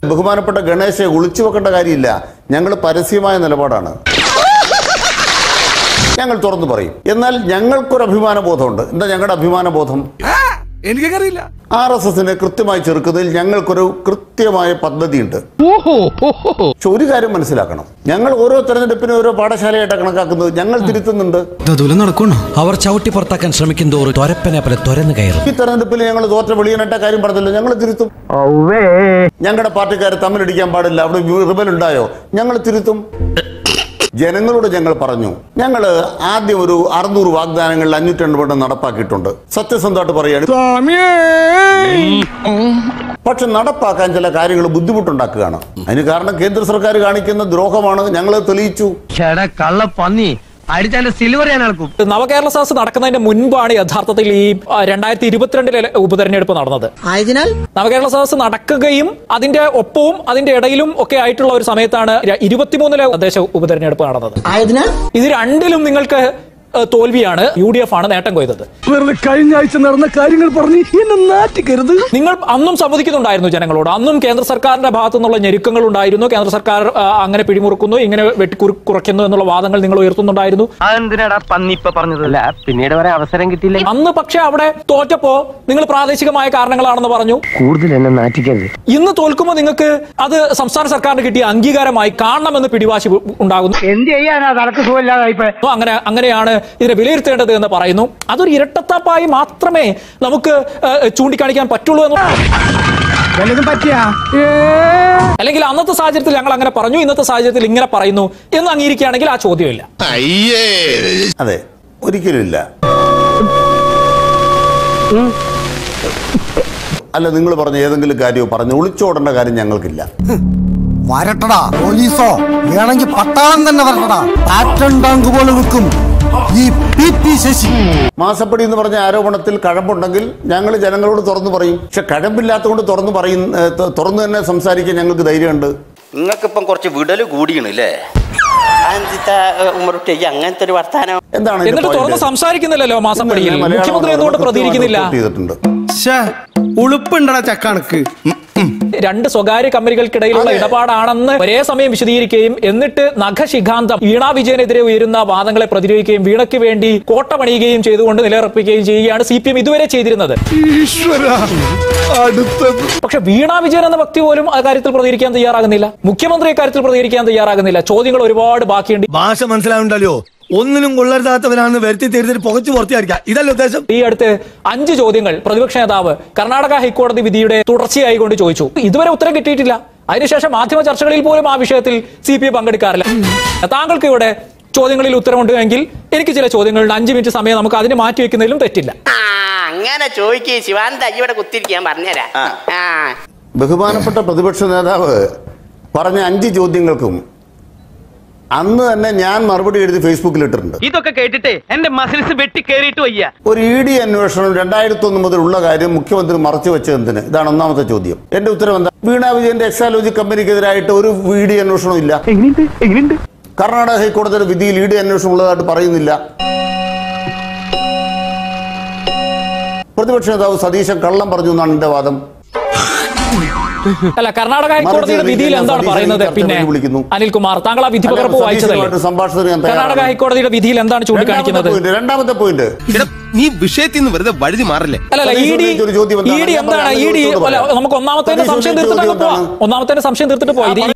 ബഹുമാനപ്പെട്ട ഗണേശെ ഒളിച്ചു വെക്കേണ്ട കാര്യമില്ല ഞങ്ങൾ പരസ്യമായ നിലപാടാണ് ഞങ്ങൾ തുറന്നു പറയും എന്നാൽ ഞങ്ങൾക്കൊരു അഭിമാന ബോധമുണ്ട് എന്താ ഞങ്ങളുടെ അഭിമാന ബോധം എനിക്കറിയില്ല ആർ എസ് എസിനെ കൃത്യമായി ചെറുക്കുന്നതിൽ ഞങ്ങൾക്കൊരു കൃത്യമായ പദ്ധതിയുണ്ട് പക്ഷെ ഒരു കാര്യം മനസ്സിലാക്കണം ഞങ്ങൾ ഓരോ തെരഞ്ഞെടുപ്പിനും ഓരോ പാഠശാലയായിട്ടാണ് കണക്കാക്കുന്നത് ഞങ്ങൾ തിരുത്തുന്നുണ്ട് അതുപോലെ നടക്കണോ അവർ ചവിട്ടി പുറത്താക്കാൻ ശ്രമിക്കും തോറും തൊരപ്പനെ പോലെ തുരന്ന് കയറും ഈ തെരഞ്ഞെടുപ്പിൽ ഞങ്ങൾ തോറ്റ വെളിയനട്ട കാര്യം പറഞ്ഞില്ല ഞങ്ങൾ തിരുത്തും ഞങ്ങളുടെ പാർട്ടിക്കാരെ തമ്മിലടിക്കാൻ പാടില്ല അവിടെ റിബൽ ഉണ്ടായോ ഞങ്ങൾ തിരുത്തും ജനങ്ങളോട് ഞങ്ങൾ പറഞ്ഞു ഞങ്ങൾ ആദ്യം ഒരു അറുന്നൂറ് വാഗ്ദാനങ്ങളിൽ അഞ്ഞൂറ്റെൺപത് നടപ്പാക്കിയിട്ടുണ്ട് സത്യസന്ധമായിട്ട് പറയുകയാണ് പക്ഷെ നടപ്പാക്കാൻ ചില കാര്യങ്ങൾ ബുദ്ധിമുട്ടുണ്ടാക്കുകയാണ് അതിന് കാരണം കേന്ദ്ര സർക്കാർ കാണിക്കുന്ന ദ്രോഹമാണ് ഞങ്ങൾ തെളിയിച്ചു ചേടാ കള്ള പന്നി അടിച്ചാന്റെ സിൽവർ ഞാൻ ഇളക്കും നവകേരള സദസ് നടക്കുന്നതിന്റെ മുൻപാണ് യഥാർത്ഥത്തിൽ ഈ ആ, രണ്ടായിരത്തി ഇരുപത്തിരണ്ടിലെ ഉപതെരഞ്ഞെടുപ്പ് നടന്നത് ആയതിനാൽ നവകേരള സദസ് നടക്കുകയും അതിന്റെ ഒപ്പവും അതിന്റെ ഇടയിലും ഒക്കെ ആയിട്ടുള്ള ഒരു സമയത്താണ് ര- ഇരുപത്തിമൂന്നിലെ തദ്ദേശ ഉപതെരഞ്ഞെടുപ്പ് നടന്നത് ആയതിനാൽ ഇത് രണ്ടിലും നിങ്ങൾക്ക് ഏഹ്, തോൽവിയാണ് യു ഡി എഫ് ആണ് നേട്ടം കൊയ്തത് വെറുതെ കഴിഞ്ഞ ആഴ്ച നടന്ന കാര്യങ്ങൾ പറഞ്ഞ് എന്നെ നാറ്റിക്കരുത് നിങ്ങൾ അന്നും സമ്മതിക്കുന്നുണ്ടായിരുന്നു ജനങ്ങളോട് അന്നും കേന്ദ്ര സർക്കാരിന്റെ ഭാഗത്തു നിന്നുള്ള ഞെരുക്കങ്ങൾ ഉണ്ടായിരുന്നു കേന്ദ്ര സർക്കാർ ആ, അങ്ങനെ പിടിമുറുക്കുന്നു ഇങ്ങനെ വെട്ടിക്കുറ കുറയ്ക്കുന്നു എന്നുള്ള വാദങ്ങൾ നിങ്ങൾ ഉയർത്തുന്നുണ്ടായിരുന്നു അതെന്തിനാടാ പന്നി ഇപ്പൊ പറഞ്ഞതല്ല പിന്നീട് വരെ അവസരം കിട്ടിയില്ല അന്ന് പക്ഷെ അവിടെ തോറ്റപ്പോ നിങ്ങൾ പ്രാദേശികമായ കാരണങ്ങളാണെന്ന് പറഞ്ഞു കൂടുതൽ എന്നെ നാറ്റിക്കരുത് ഇന്ന് തോൽക്കുമ്പോൾ നിങ്ങൾക്ക് അത് സംസ്ഥാന സർക്കാരിന് കിട്ടിയ അംഗീകാരമായി കാണണമെന്ന് പിടിവാശി ഉ- ഉണ്ടാകുന്നു എന്ത് ചെയ്യാനാ തലക്ക് സുഖമില്ലാതായിപ്പോ അങ്ങനെ അങ്ങനെയാണ് ഇതിനെ വിലയിരുത്തേണ്ടത് എന്ന് പറയുന്നു അതൊരു ഇരട്ടത്താപ്പായി മാത്രമേ നമുക്ക് ഏഹ്, ചൂണ്ടിക്കാണിക്കാൻ പറ്റുള്ളൂ എന്ന് വല്ലതും പറ്റിയാ അല്ലെങ്കിൽ അന്നത്തെ സാഹചര്യത്തിൽ ഞങ്ങൾ അങ്ങനെ പറഞ്ഞു ഇന്നത്തെ സാഹചര്യത്തിൽ ഇങ്ങനെ പറയുന്നു എന്ന് അംഗീകരിക്കുകയാണെങ്കിൽ ആ ചോദ്യമില്ല അതെ ഒരിക്കലും ഇല്ല അല്ല നിങ്ങൾ പറഞ്ഞ ഏതെങ്കിലും കാര്യമോ പറഞ്ഞു ഒളിച്ചോടേണ്ട കാര്യം ഞങ്ങൾക്കില്ല വരട്ടടാ പോലീസോ വേണമെങ്കിൽ പട്ടാളം തന്നെ വരട്ടടാ പാറ്റൺ ടാങ്ക് പോലെ വെക്കും ഈ പി പി ശശി മാസപ്പടി എന്ന് പറഞ്ഞ ആരോപണത്തിൽ കഴമ്പുണ്ടെങ്കിൽ ഞങ്ങൾ ജനങ്ങളോട് തുറന്നു പറയും പക്ഷെ കഴമ്പില്ലാത്തതുകൊണ്ട് തുറന്നു പറയും ഏഹ്, ത- തുറന്നു തന്നെ സംസാരിക്കാൻ ഞങ്ങൾക്ക് ധൈര്യമുണ്ട് നിങ്ങൾക്കിപ്പം കുറച്ച് വിടല് കൂടിയാണ് അല്ലേ അതെന്താ ഉമ്മറുട്ടേക്ക് അങ്ങനത്തെ ഒരു വർത്താനം എന്താണ് ഇതിന്റെ എന്നിട്ട് തുറന്ന് point? സംസാരിക്കുന്നില്ലല്ലോ മാസപ്പടിയിൽ ഇന്ന് മലയാളം മുഖ്യമന്ത്രി എന്തുകൊണ്ട് കൃത്യമായിട്ട് പ്രതികരിക്കുന്നില്ല report ചെയ്തിട്ടുണ്ട് ഉളുപ്പുണ്ടടാ ചക്കണക്ക് രണ്ട് സ്വകാര്യ കമ്പനികൾക്കിടയിലുള്ള അതെ. ഇടപാടാണെന്ന് ഒരേ സമയം വിശദീകരിക്കുകയും എന്നിട്ട് നഖശിഖാന്തം വീണ വിജയനെതിരെ ഉയരുന്ന വാദങ്ങളെ പ്രതിരോധിക്കുകയും വീണയ്ക്ക് വേണ്ടി കോട്ട പണിയുകയും ചെയ്തുകൊണ്ട് നിലയുറപ്പിക്കുകയും ചെയ്യുകയാണ് സി പി എം ഇതുവരെ ചെയ്തിരുന്നത് ഈശ്വര അടുത്തത് പക്ഷെ വീണ വിജയൻ എന്ന വ്യക്തി പോലും ആ കാര്യത്തിൽ പ്രതികരിക്കാൻ തയ്യാറാകുന്നില്ല മുഖ്യമന്ത്രി കാര്യത്തിൽ പ്രതികരിക്കാൻ തയ്യാറാകുന്നില്ല ചോദ്യങ്ങൾ ഒരുപാട് ബാക്കിയുണ്ട് ഭാഷ മനസ്സിലാവുണ്ടല്ലോ ഒന്നിനും കൊള്ളരുതാത്തവനാണെന്ന് വരുത്തി തീർത്തിട്ട് പുകച്ചു പുറത്തിയായിരിക്കാം ഇതല്ലേ ഉദ്ദേശം ഈ അടുത്ത് അഞ്ച് ചോദ്യങ്ങൾ പ്രതിപക്ഷ നേതാവ് കർണാടക ഹൈക്കോടതി വിധിയുടെ തുടർച്ചയായി കൊണ്ട് ചോദിച്ചു ഇതുവരെ ഉത്തരം കിട്ടിയിട്ടില്ല അതിനുശേഷം മാധ്യമ ചർച്ചകളിൽ പോലും ആ വിഷയത്തിൽ സി പി ഐ പങ്കെടുക്കാറില്ല താങ്കൾക്ക് ഇവിടെ ചോദ്യങ്ങളിൽ ഉത്തരമുണ്ട് എങ്കിൽ എനിക്ക് ചില ചോദ്യങ്ങളുണ്ട് അഞ്ച് മിനിറ്റ് സമയം നമുക്ക് അതിന് മാറ്റി വെക്കുന്നതിലും തെറ്റില്ല ആ അങ്ങനെ ചോദിക്കേ ശിവാന്ത ഇവിടെ കുത്തിരിക്കാൻ പറഞ്ഞുതരാ ആ ബഹുമാനപ്പെട്ട പ്രതിപക്ഷ നേതാവ് പറഞ്ഞ അഞ്ച് ചോദ്യങ്ങൾക്കും അന്ന് തന്നെ ഞാൻ മറുപടി എഴുതി ഫേസ്ബുക്കിൽ ഇട്ടിട്ടുണ്ട് ഇതൊക്കെ കേട്ടിട്ട് എന്റെ മസിൽസ് വെട്ടി കേറിയിട്ട് വയ്യ ഒരു ഇ ഡി അന്വേഷണം രണ്ടായിരത്തി ഒന്ന് മുതൽ ഉള്ള കാര്യം മുഖ്യമന്ത്രി മറച്ചു വെച്ചത് എന്തിന് ഇതാണ് ഒന്നാമത്തെ ചോദ്യം എന്റെ ഉത്തരം എന്താ വീണ വിജയന്റെ എക്സാലോജി കമ്പനിക്കെതിരായിട്ട് ഒരു ഇ ഡി അന്വേഷണം ഇല്ല എങ്ങനെയുണ്ട് എങ്ങനെയുണ്ട് കർണാടക ഹൈക്കോടതിയുടെ വിധിയിൽ ഇ ഡി അന്വേഷണം ഉള്ളതായിട്ട് പറയുന്നില്ല പ്രതിപക്ഷ നേതാവ് സതീശൻ കള്ളം പറഞ്ഞു എന്നാണ് എന്റെ വാദം അല്ല കർണാടക ഹൈക്കോടതിയുടെ മറിച്ച് വിധിയിൽ എന്താണ് സതീശനെ പറയുന്നത് ചർച്ച പിന്നെ വിളിക്കുന്നു. അനിൽകുമാർ താങ്കൾ ആ വിധി അല്ല, പകർപ്പ് വായിച്ചതല്ലേ സതീശനുമായിട്ട് സംഭാഷണത്തിന് ഞാൻ കർണാടക തയ്യാറാണ്. ഹൈക്കോടതിയുടെ വിധിയിൽ എന്താണ് ചൂണ്ടിക്കാണിക്കുന്നത് രണ്ടാമത്തെ പോയിന്റ് രണ്ടാമത്തെ പോയിന്റ് നീ വിഷയത്തിൽ നിന്ന് വെറുതെ വഴുതി മാറില്ലേ അല്ലല്ല ഇ ഡി സതീശൻ ഒരു ചോദ്യം ഇ എന്താണ്? ഡി ഞാൻ എന്താണ് പറയാം, ഇ ഡി ചോദ്യം അല്ല പറയാം. നമുക്ക് ഒന്നാമത്തെ സതീശൻ സംശയം ചോദ്യം തീർത്തിട്ട് അങ്ങ് പോവാം എന്താണ്? ഒന്നാമത്തെ സംശയം തീർത്തിട്ട് പോയി ഇത്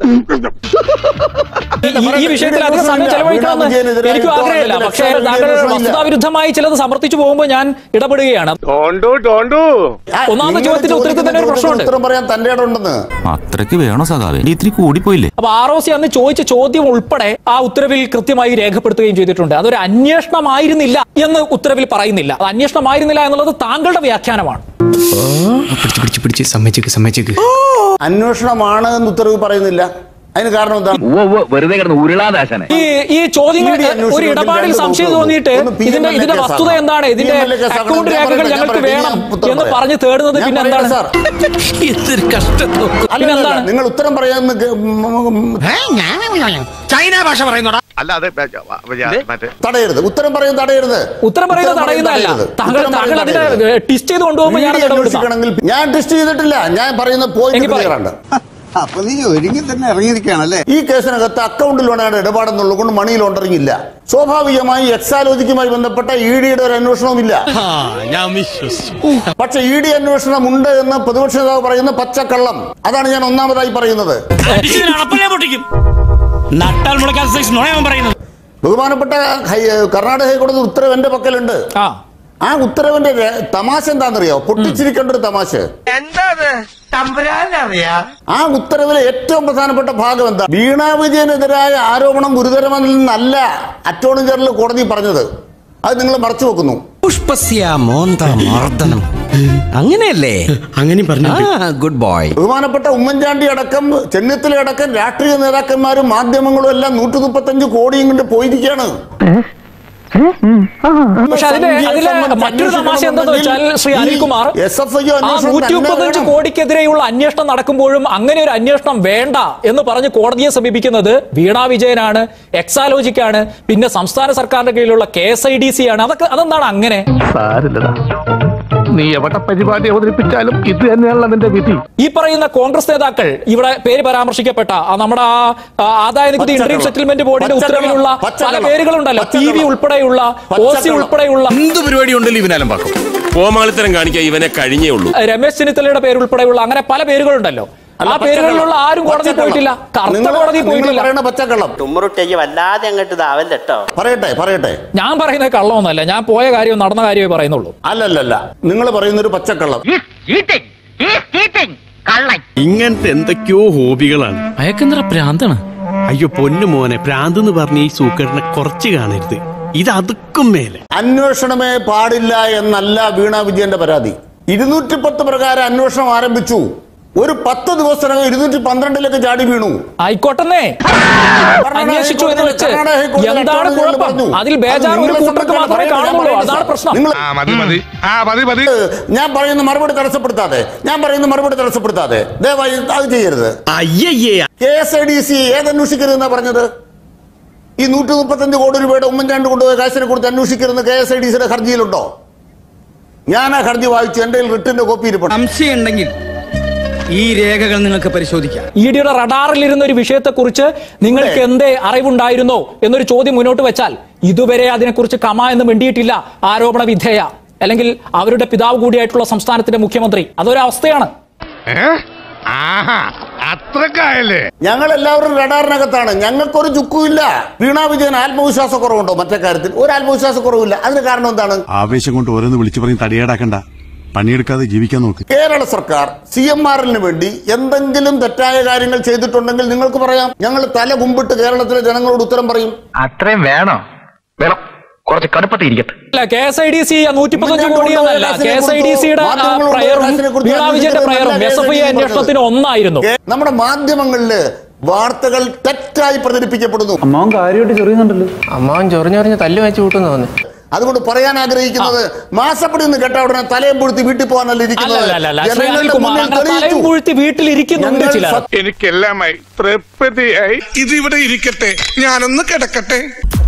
ഈ- ഈ വിഷയത്തിൽ അധികം സമയം ചെലവഴിക്കണമെന്ന് വിജയനെതിരായ എനിക്കും ആഗ്രഹമില്ല യുദ്ധം പക്ഷേ അതിന്റെ താങ്കൾ അന്വേഷണം ഇല്ല. വസ്തുതാവിരുദ്ധമായി ചിലത് സമർത്ഥിച്ചു പോകുമ്പോൾ ഞാൻ ഇടപെടുകയാണ് ഒന്നാമത്തെ നിങ്ങൾ ചോദ്യത്തിന്റെ ഉത്തരത്തിൽ തന്നെ ഒരു ചോദിക്കുന്ന പ്രശ്നമുണ്ട് ഉത്തരം പറയാൻ തന്റെ ഇടം ഉണ്ടെന്ന് അത്രയ്ക്ക് വേണോ സഖാവേ നീ ഇത്തിരി കൂടിപ്പോയില്ലേ അപ്പൊ ആർ ഒ സി അന്ന് ചോദിച്ച ചോദ്യം ഉൾപ്പെടെ ആ ഉത്തരവിൽ കൃത്യമായി രേഖപ്പെടുത്തുകയും ചെയ്തിട്ടുണ്ട് അതൊരു അന്വേഷണമായിരുന്നില്ല എന്ന് ഉത്തരവിൽ പറയുന്നില്ല അത് അന്വേഷണമായിരുന്നില്ല എന്നുള്ളത് താങ്കളുടെ വ്യാഖ്യാനമാണ് പിടിച്ച് പിടിച്ച് പിടിച്ച് സമ്മതിച്ചേക്ക് സമ്മതിച്ചേക്ക് അന്വേഷണമാണ് എന്ന് ഉത്തരവ് പറയുന്നില്ല അതിന് കാരണം എന്താ വെറുതെ കിടന്ന് ഉരുളാദാശനെ ഈ ഈ ചോദ്യങ്ങൾ ED അന്വേഷണത്തിൽ ഒരു ഇടപാടിൽ രണ്ട് സംശയം നോക്കുന്നു. തോന്നിയിട്ട് ഒന്ന് PMLA ഇതിന്റെ ഇതിന്റെ കേസാണ്. വസ്തുത എന്താണ് ഇതിന്റെ PMLA കേസാണ്. അക്കൗണ്ട് ഞാൻ രേഖകൾ പറയട്ടെ, ഞാൻ ഞങ്ങൾക്ക് പറയട്ടെ, വേണം ഞാൻ ഉത്തരം എന്ന് പറയാം. പറഞ്ഞ് തേടുന്നത് ഞാൻ പിന്നെ പറയട്ടെ, എന്താണ് സാർ. എന്തൊരു കഷ്ടം അല്ല, പിന്നെ അല്ല, എന്താണ്? നിങ്ങൾ ഉത്തരം പറയാമെന്ന് കേ- ഉം, ഉം, ഉം, ചൈന ഭാഷ പറയുന്നോടാ അല്ലാതെ മറ്റേ തടയരുത് ഉത്തരം പറയുന്നത് തടയരുത് ഉത്തരം പറയുന്നത് തടയുന്നതല്ല തടയരുത്. താങ്കൾ ഉത്തരം താങ്കൾ പറയുന്നത് അതിനെ തടയരുത്. ടിസ്റ്റ് ചെയ്ത് കൊണ്ടുപോകുമ്പോൾ ഞാൻ വീഡിയോ ഇടപെടുന്നു അന്വേഷിക്കണമെങ്കിൽ ഞാൻ ടെസ്റ്റ് ചെയ്തിട്ടില്ല ഞാൻ പറയുന്ന പോയിന്റ് എങ്കിൽ ക്ലിയർ പറയൂ. ആണ് അപ്പൊ നീ ഒരുങ്ങി തന്നെ ഇറങ്ങിയിരിക്കുകയാണല്ലേ ഈ കേസിനകത്ത് അക്കൗണ്ടിലാണ് ഇടപാടെന്നുള്ളത് കൊണ്ട് മണി ലോണ്ടറിംഗ് ഇല്ല സ്വാഭാവികമായി എക്സാലോജിക്കുമായി ബന്ധപ്പെട്ട ഇ ഡിയുടെ ഒരു അന്വേഷണവുമില്ല ഞാൻ വിശ്വസിച്ചു പക്ഷെ ഇ ഡി അന്വേഷണം ഉണ്ട് എന്ന് പ്രതിപക്ഷ നേതാവ് പറയുന്ന പച്ചക്കള്ളം അതാണ് ഞാൻ ഒന്നാമതായി പറയുന്നത് നട്ടാൽ മുളക്കാൻ സൈസ് നുണയാൻ പറയുന്നത് ബഹുമാനപ്പെട്ട ഹൈ- കർണാടക ഹൈക്കോടതി ഉത്തരവ് എന്റെ പക്കലുണ്ട് ആ ആ ഉത്തരവിന്റെ ര- തമാശ എന്താണെന്നറിയോ പൊട്ടിച്ചിരിക്കേണ്ട ഒരു തമാശ ആ ഉത്തരവിലെ ഏറ്റവും പ്രധാനപ്പെട്ട ഭാഗം എന്താ വീണ വിജയനെതിരായ ആരോപണം ഗുരുതരമെന്നല്ല അറ്റോർണി ജനറൽ കോടതി പറഞ്ഞത് അത് നിങ്ങൾ മറച്ചു വെക്കുന്നു പുഷ്പസ്യ മോന്ത മർദ്ദനം അങ്ങനെയല്ലേ അങ്ങനെ പറഞ്ഞു ആ ഗുഡ് ബോയ് ബഹുമാനപ്പെട്ട ഉമ്മൻചാണ്ടി അടക്കം ചെന്നിത്തല അടക്കം രാഷ്ട്രീയ നേതാക്കന്മാരും മാധ്യമങ്ങളും എല്ലാം നൂറ്റി മുപ്പത്തഞ്ച് കോടിയും കൊണ്ട് പോയിരിക്കുകയാണ് പക്ഷെ അതിലെ അതിലെ മറ്റൊരു തമാശ എന്താന്ന് വെച്ചാൽ Shri Anilkumar S F I ആ നൂറ്റി മുപ്പത്തഞ്ച് കോടിക്കെതിരെയുള്ള അന്വേഷണം നടക്കുമ്പോഴും അങ്ങനെ ഒരു അന്വേഷണം വേണ്ട എന്ന് പറഞ്ഞ് കോടതിയെ സമീപിക്കുന്നത് വീണ വിജയനാണ് എക്സാലോജിക്കാണ് പിന്നെ സംസ്ഥാന സർക്കാരിന്റെ കീഴിലുള്ള K S I D C ആണ് അതൊക്കെ അതെന്താണ് അങ്ങനെ സാരില്ലടാ നീ എവിടെ പരിപാടി അവതരിപ്പിച്ചാലും ഇത് തന്നെയാണല്ലോ നിന്റെ വിധി ഈ പറയുന്ന കോൺഗ്രസ് നേതാക്കൾ ഇവിടെ പേര് പരാമർശിക്കപ്പെട്ട ആ നമ്മുടെ ആ ആ ആദായ നികുതി പച്ചക്കള്ളം. ഇന്റർവ്യൂ സെറ്റിൽമെന്റ് ബോർഡിന്റെ പച്ചക്കള്ളം. ഉത്തരവിലുള്ള പല പച്ചക്കള്ളം. പേരുകളുണ്ടല്ലോ പി വി പച്ചക്കള്ളം. ഉൾപ്പെടെയുള്ള ഒ സി പച്ചക്കള്ളം. ഉൾപ്പെടെയുള്ള എന്ത് പരിപാടി ഉണ്ടല്ലോ ഇവനാലും പാക്കും കോമാളിത്തരം കാണിക്കാൻ ഇവനെ കഴിഞ്ഞേ ഉള്ളൂ രമേശ് ചെന്നിത്തലയുടെ പേര് ഉൾപ്പെടെയുള്ള അങ്ങനെ പല പേരുകളുണ്ടല്ലോ അല്ല, ആ പേരുകളിലുള്ള ആരും കോടതി പച്ചക്കള്ളം. പോയിട്ടില്ല കറുത്ത നിങ്ങൾ- കോടതി നിങ്ങൾ പോയിട്ടില്ല പറയുന്ന പച്ചക്കള്ളം ഉമ്മറുട്ടയ്യ വല്ലാതെ അങ്ങോട്ട് ഇതാവല്ല കേട്ടോ പറയട്ടെ പറയട്ടെ ഞാൻ പറയുന്നത് കള്ളമൊന്നുമല്ല ഞാൻ പോയ കാര്യം നടന്ന കാര്യമേ പറയുന്നുള്ളൂ അല്ലല്ലല്ല നിങ്ങൾ പറയുന്ന ഒരു പച്ചക്കള്ളം ഇങ്ങനത്തെ എന്തൊക്കെയോ ഹോബികളാണ് അയക്കെന്തറ പ്രാന്താണ് അയ്യോ പൊന്നു മോനെ പ്രാന്ത് എന്ന് പറഞ്ഞ ഈ സൂക്കറിനെ കുറച്ച് കാണരുത് ഇത് അതുക്കും മേലെ അന്വേഷണമേ പാടില്ല എന്നല്ല വീണ വിജയന്റെ പരാതി ഇരുന്നൂറ്റി പത്ത് പ്രകാരം അന്വേഷണം ആരംഭിച്ചു ഒരു പത്ത് ദിവസത്തിനകം ഇരുന്നൂറ്റി പന്ത്രണ്ടിലേക്ക് ചാടി വീണു ആയിക്കോട്ടെന്നേ അന്വേഷിച്ചു എന്ന് വെച്ച് കർണാടക ഹൈക്കോടതി എന്താണ് അറ്റോർണി ജനറൽ കുഴപ്പം പറഞ്ഞു. അതിൽ ബേജാർ അത് ഒരു നിങ്ങളെ കൂട്ടർക്ക് സംബന്ധിച്ച് മാത്രമേ ഞാൻ കാണുന്നുള്ളൂ പറയട്ടെ, അതാണ് പ്രശ്നം നിങ്ങൾ ആ മതി മതി ആ മതി മതി ഞാൻ പറയുന്ന മറുപടി തടസ്സപ്പെടുത്താതെ ഞാൻ പറയുന്ന മറുപടി തടസ്സപ്പെടുത്താതെ ദയവായി അത് ചെയ്യരുത് അയ്യയ്യേ K S I D C ഏത് അന്വേഷിക്കരുതെന്നാ പറഞ്ഞത് ഈ നൂറ്റി മുപ്പത്തഞ്ച് കോടി രൂപയുടെ ഉമ്മൻചാണ്ടി കൊണ്ടുപോയ കാശിനെ കുറിച്ച് അന്വേഷിക്കരുതെന്ന് കെ എസ് ഐ ഡി സിയുടെ ഹർജിയിലുണ്ടോ ഞാൻ ആ ഹർജി വായിച്ചു എന്റെ കയ്യിൽ റിട്ടിന്റെ കോപ്പി ഇരിപ്പുണ്ട് സംശയമുണ്ടെങ്കിൽ ഈ രേഖകൾ നിങ്ങൾക്ക് പരിശോധിക്കാം ഇ ഡിയുടെ റഡാറിൽ ഇരുന്ന ഒരു വിഷയത്തെക്കുറിച്ച് നിങ്ങൾക്ക് എന്തേ അറിവുണ്ടായിരുന്നോ എന്നൊരു ചോദ്യം മുന്നോട്ട് വെച്ചാൽ ഇതുവരെ അതിനെക്കുറിച്ച് കമ എന്ന് മിണ്ടിയിട്ടില്ല ആരോപണ വിധേയ അല്ലെങ്കിൽ അവരുടെ പിതാവ് കൂടിയായിട്ടുള്ള സംസ്ഥാനത്തിന്റെ മുഖ്യമന്ത്രി അതൊരു അവസ്ഥയാണ് ആഹാ അത്രക്കായല്ലേ ഞങ്ങൾ എല്ലാവരും റഡാറിനകത്താണ് ഞങ്ങൾക്കൊരു ചുക്കുമില്ല വീണ വിജയൻ ആത്മവിശ്വാസക്കുറവുണ്ടോ മറ്റേ കാര്യത്തിൽ ഒരു ആത്മവിശ്വാസക്കുറവില്ല അതിന് കാരണം എന്താണ് ആവേശം കൊണ്ട് ഓരോന്ന് വിളിച്ചു പറഞ്ഞ് തടിയേടാക്കണ്ട പണിയെടുക്കാതെ ജീവിക്കാൻ നോക്ക് കേരള സർക്കാർ സി എം ആറിന് വേണ്ടി എന്തെങ്കിലും തെറ്റായ കാര്യങ്ങൾ ചെയ്തിട്ടുണ്ടെങ്കിൽ നിങ്ങൾക്ക് പറയാം ഞങ്ങൾ തല കുമ്പിട്ട് കേരളത്തിലെ ജനങ്ങളോട് ഉത്തരം പറയും അത്രയും വേണോ വേണം കുറച്ച് കടുപ്പത്തിൽ ഇരിക്കട്ടെ അല്ല K S I D C നൂറ്റിപ്പത്തഞ്ച് കോടിയൊന്നല്ല കെ എസ് ഐ ഡി സിയുടെ പ്രയറും വീണ വിജയന്റെ പ്രയറും എസ് എഫ് ഐ അന്വേഷണത്തിന് ഒന്നായിരുന്നു കേ- നമ്മുടെ മാധ്യമങ്ങളില് വാർത്തകൾ തെറ്റായി പ്രചരിപ്പിക്കപ്പെടുന്നു അമ്മാവൻ കാര്യമായിട്ട് ചൊറിയുന്നുണ്ടല്ലോ അമ്മാവൻ ചൊറിഞ്ഞൊറിഞ്ഞ് തല്ലു വെച്ച് കൂട്ടുന്നു തോന്നുന്നു അതുകൊണ്ട് പറയാൻ ആഗ്രഹിക്കുന്നത് മാസപ്പടി നിന്ന് കേട്ട ഉടനെ തലയും പൊഴുത്തി വീട്ടിൽ പോകാനല്ല ഇരിക്കുന്നത് അല്ലല്ല ശ്രീ ജനങ്ങളുടെ അനിൽകുമാർ മുന്നിൽ അങ്ങനെ തലയും തെളിയിച്ചു. പൂഴ്ത്തി വീട്ടിലിരിക്കുന്നുണ്ട് ഞങ്ങൾ ചിലർ സത്യം എനിക്കെല്ലാമായി തൃപ്തിയായി ഇത് ഇവിടെ ഇരിക്കട്ടെ ഞാനൊന്ന് കിടക്കട്ടെ